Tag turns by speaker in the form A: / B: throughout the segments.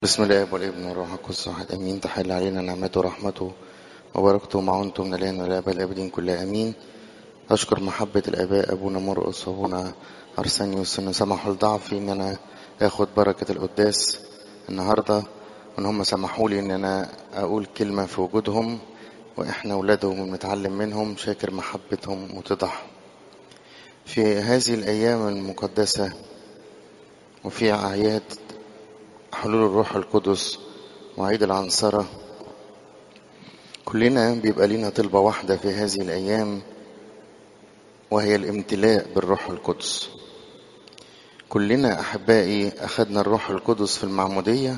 A: بسم الله والابن والروح القدس واحد امين تحل علينا نعمته ورحمته وبركته ومعونته من الان والى ابد الابدين كلها امين اشكر محبه الاباء ابونا مرقس وابونا ارسانيوس ان سمحوا لضعفي ان انا اخد بركه القداس النهارده وان هم سمحوا لي ان انا اقول كلمه في وجودهم واحنا اولادهم ونتعلم منهم شاكر محبتهم وتضحهم في هذه الايام المقدسه وفي اعياد حلول الروح القدس وعيد العنصرة كلنا بيبقى لنا طلبة واحدة في هذه الأيام وهي الامتلاء بالروح القدس كلنا أحبائي أخذنا الروح القدس في المعمودية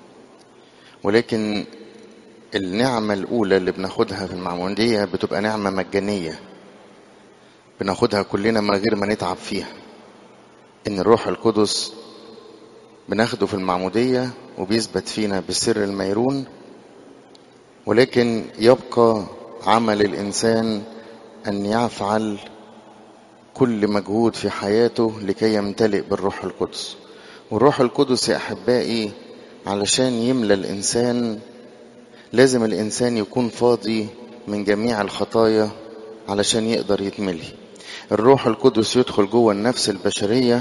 A: ولكن النعمة الأولى اللي بناخدها في المعمودية بتبقى نعمة مجانية بناخدها كلنا من غير ما نتعب فيها إن الروح القدس بناخده في المعمودية وبيثبت فينا بسر الميرون ولكن يبقى عمل الإنسان أن يفعل كل مجهود في حياته لكي يمتلئ بالروح القدس والروح القدس يا أحبائي علشان يملى الإنسان لازم الإنسان يكون فاضي من جميع الخطايا علشان يقدر يتملي الروح القدس يدخل جوه النفس البشريه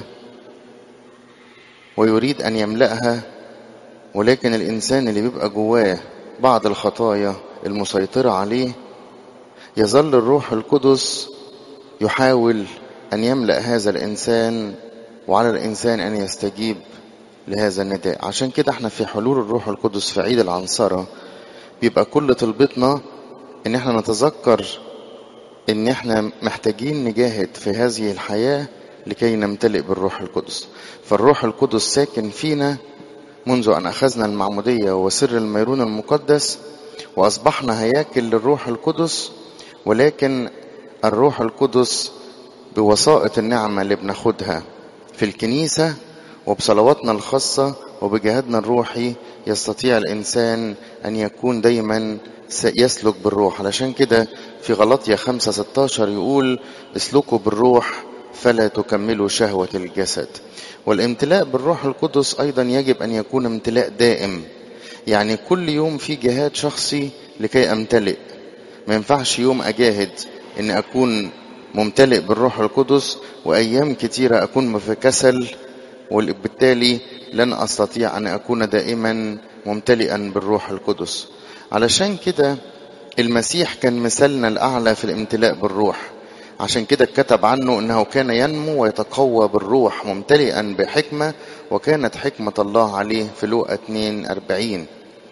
A: ويريد أن يملأها ولكن الإنسان اللي بيبقى جواه بعض الخطايا المسيطرة عليه يظل الروح القدس يحاول أن يملأ هذا الإنسان وعلى الإنسان أن يستجيب لهذا النداء عشان كده احنا في حلول الروح القدس في عيد العنصرة بيبقى كل طلبتنا ان احنا نتذكر ان احنا محتاجين نجاهد في هذه الحياه لكي نمتلئ بالروح القدس فالروح القدس ساكن فينا منذ أن أخذنا المعمودية وسر الميرون المقدس وأصبحنا هياكل للروح القدس ولكن الروح القدس بوسائط النعمة اللي بناخدها في الكنيسة وبصلواتنا الخاصة وبجهادنا الروحي يستطيع الإنسان أن يكون دايما يسلك بالروح علشان كده في غلطية 5 16 يقول اسلكوا بالروح فلا تكملوا شهوة الجسد والامتلاء بالروح القدس أيضا يجب أن يكون امتلاء دائم يعني كل يوم في جهاد شخصي لكي أمتلئ ما ينفعش يوم أجاهد أن أكون ممتلئ بالروح القدس وأيام كتيرة أكون في كسل وبالتالي لن أستطيع أن أكون دائما ممتلئا بالروح القدس علشان كده المسيح كان مثلنا الأعلى في الامتلاء بالروح عشان كده اتكتب عنه انه كان ينمو ويتقوى بالروح ممتلئا بحكمة وكانت حكمة الله عليه في لوقا 2 40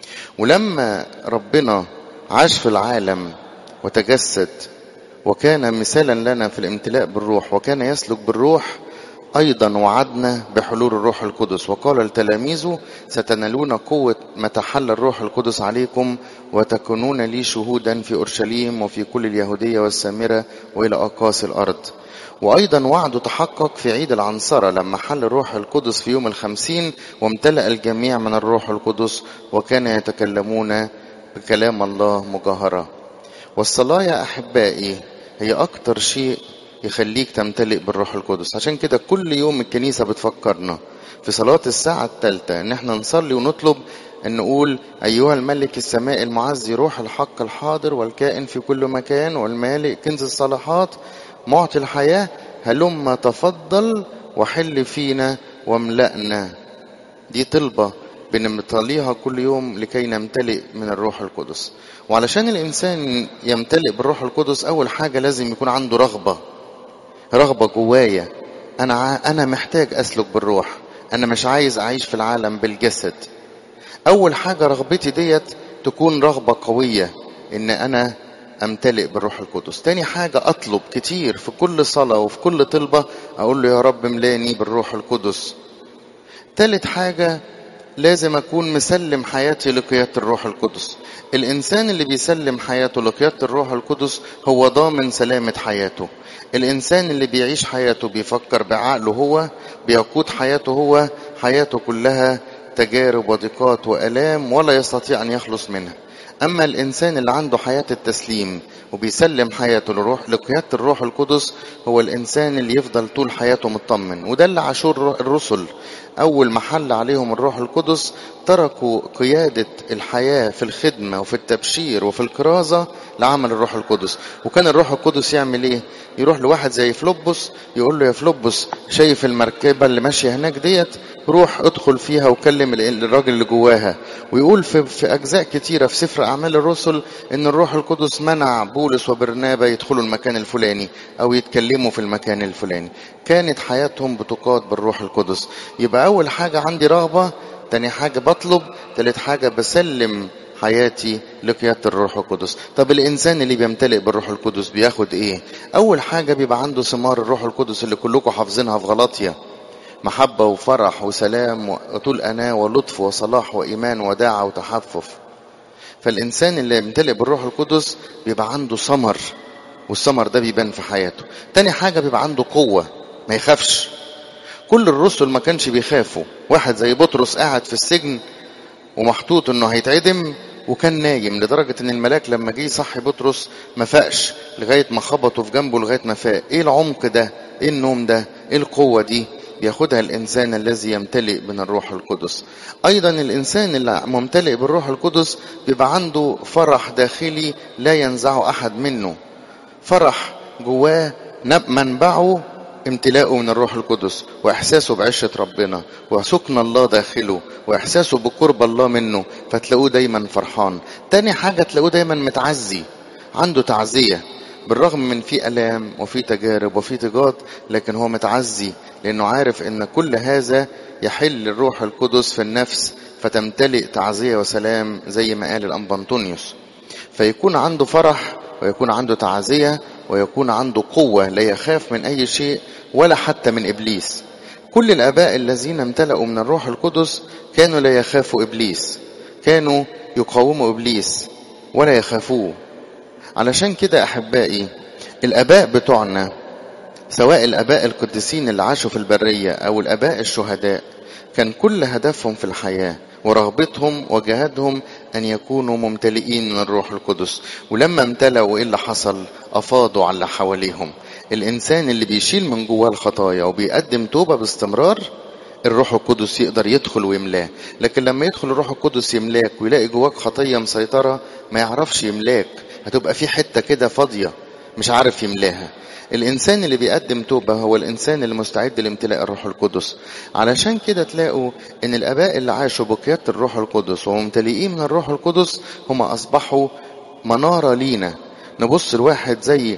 A: ولما ربنا عاش في العالم وتجسد وكان مثالا لنا في الامتلاء بالروح وكان يسلك بالروح أيضا وعدنا بحلول الروح القدس وقال لتلاميذه ستنالون قوة ما تحل الروح القدس عليكم وتكونون لي شهودا في أورشليم وفي كل اليهودية والسامرة وإلى أقاصي الأرض وأيضا وعده تحقق في عيد العنصرة لما حل الروح القدس في يوم الخمسين وامتلأ الجميع من الروح القدس وكان يتكلمون بكلام الله مجاهرة والصلاة يا أحبائي هي أكتر شيء يخليك تمتلئ بالروح القدس عشان كده كل يوم الكنيسة بتفكرنا في صلاة الساعة الثالثة ان احنا نصلي ونطلب ان نقول ايها الملك السماء المعزي روح الحق الحاضر والكائن في كل مكان والمالئ كنز الصالحات معطي الحياة هلما تفضل وحل فينا واملأنا دي طلبة بنمطليها كل يوم لكي نمتلئ من الروح القدس وعلشان الإنسان يمتلئ بالروح القدس أول حاجة لازم يكون عنده رغبة رغبة جوايا أنا أنا محتاج أسلك بالروح أنا مش عايز أعيش في العالم بالجسد أول حاجة رغبتي ديت تكون رغبة قوية إن أنا أمتلئ بالروح القدس تاني حاجة أطلب كتير في كل صلاة وفي كل طلبة أقول له يا رب ملاني بالروح القدس تالت حاجة لازم أكون مسلم حياتي لقيادة الروح القدس الإنسان اللي بيسلم حياته لقيادة الروح القدس هو ضامن سلامة حياته الإنسان اللي بيعيش حياته بيفكر بعقله هو بيقود حياته هو حياته كلها تجارب وضيقات وألام ولا يستطيع أن يخلص منها أما الإنسان اللي عنده حياة التسليم وبيسلم حياته لروح لقيادة الروح القدس هو الإنسان اللي يفضل طول حياته مطمن وده اللي عاشور الرسل أول ما حل عليهم الروح القدس تركوا قيادة الحياة في الخدمة وفي التبشير وفي الكرازة لعمل الروح القدس وكان الروح القدس يعمل ايه يروح لواحد زي فلوبس يقول له يا فلوبس شايف المركبة اللي ماشية هناك ديت روح ادخل فيها وكلم الراجل اللي جواها ويقول في, في أجزاء كتيرة في سفر أعمال الرسل إن الروح القدس منع بولس وبرنابا يدخلوا المكان الفلاني أو يتكلموا في المكان الفلاني كانت حياتهم بتقاد بالروح القدس يبقى أول حاجة عندي رغبة تاني حاجة بطلب تالت حاجة بسلم حياتي لقيادة الروح القدس طب الإنسان اللي بيمتلئ بالروح القدس بياخد إيه أول حاجة بيبقى عنده ثمار الروح القدس اللي كلكم حافظينها في غلطية محبة وفرح وسلام وطول أناة ولطف وصلاح وإيمان وداعة وتحفف فالإنسان اللي يمتلئ بالروح القدس بيبقى عنده ثمر والثمر ده بيبان في حياته تاني حاجة بيبقى عنده قوة ما يخافش كل الرسل ما كانش بيخافوا واحد زي بطرس قاعد في السجن ومحطوط انه هيتعدم وكان نايم لدرجة ان الملاك لما جه يصحي بطرس ما فاقش لغاية ما خبطوا في جنبه لغاية ما فاق ايه العمق ده ايه النوم ده ايه القوة دي بياخدها الانسان الذي يمتلئ من الروح القدس ايضا الانسان اللي ممتلئ بالروح القدس بيبقى عنده فرح داخلي لا ينزعه احد منه فرح جواه منبعه امتلاءه من الروح القدس واحساسه بعشة ربنا وسكن الله داخله واحساسه بقرب الله منه فتلاقوه دايما فرحان تاني حاجة تلاقوه دايما متعزي عنده تعزية بالرغم من في ألام وفي تجارب وفي تجارب لكن هو متعزي لأنه عارف أن كل هذا يحل الروح القدس في النفس فتمتلئ تعزية وسلام زي ما قال الأنبنطونيوس فيكون عنده فرح ويكون عنده تعزية ويكون عنده قوة لا يخاف من أي شيء ولا حتى من إبليس كل الآباء الذين امتلأوا من الروح القدس كانوا لا يخافوا إبليس كانوا يقاوموا إبليس ولا يخافوه علشان كده أحبائي الآباء بتوعنا سواء الآباء القديسين اللي عاشوا في البرية أو الآباء الشهداء كان كل هدفهم في الحياة ورغبتهم وجهادهم أن يكونوا ممتلئين من الروح القدس ولما امتلأوا إيه اللي حصل أفاضوا على اللي حواليهم الإنسان اللي بيشيل من جواه الخطايا وبيقدم توبة باستمرار الروح القدس يقدر يدخل ويملاه لكن لما يدخل الروح القدس يملاك ويلاقي جواك خطية مسيطرة ما يعرفش يملاك هتبقى في حتة كده فاضية مش عارف يملاها الإنسان اللي بيقدم توبة هو الإنسان اللي مستعد لامتلاء الروح القدس علشان كده تلاقوا إن الآباء اللي عاشوا بقيادة الروح القدس وممتلئين من الروح القدس هم أصبحوا منارة لينا نبص لواحد زي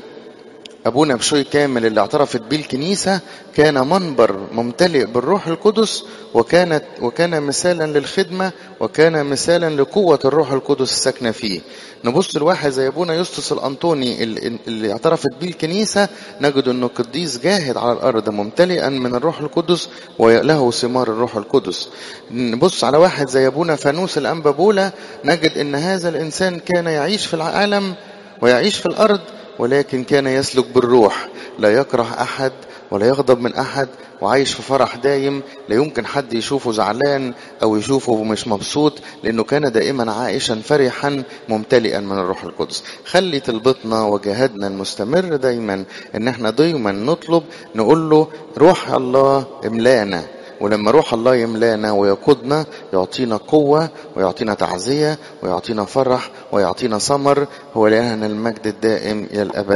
A: أبونا بشوي كامل اللي اعترفت بيه الكنيسة كان منبر ممتلئ بالروح القدس وكانت وكان مثالا للخدمة وكان مثالا لقوة الروح القدس الساكنة فيه نبص لواحد زي أبونا يسطس الأنطوني اللي اعترفت بيه الكنيسة نجد أنه قديس جاهد على الأرض ممتلئا من الروح القدس وله ثمار الروح القدس نبص على واحد زي أبونا فانوس الأنبابولة نجد أن هذا الإنسان كان يعيش في العالم ويعيش في الأرض ولكن كان يسلك بالروح لا يكره أحد ولا يغضب من أحد وعايش في فرح دايم لا يمكن حد يشوفه زعلان أو يشوفه مش مبسوط لأنه كان دائما عائشا فرحا ممتلئا من الروح القدس خلي طلبتنا وجهادنا المستمر دايما ان احنا دايما نطلب نقول له روح الله املانا ولما روح الله يملانا ويقودنا يعطينا قوة ويعطينا تعزية ويعطينا فرح ويعطينا ثمر هو لأهنا المجد الدائم إلى الأبد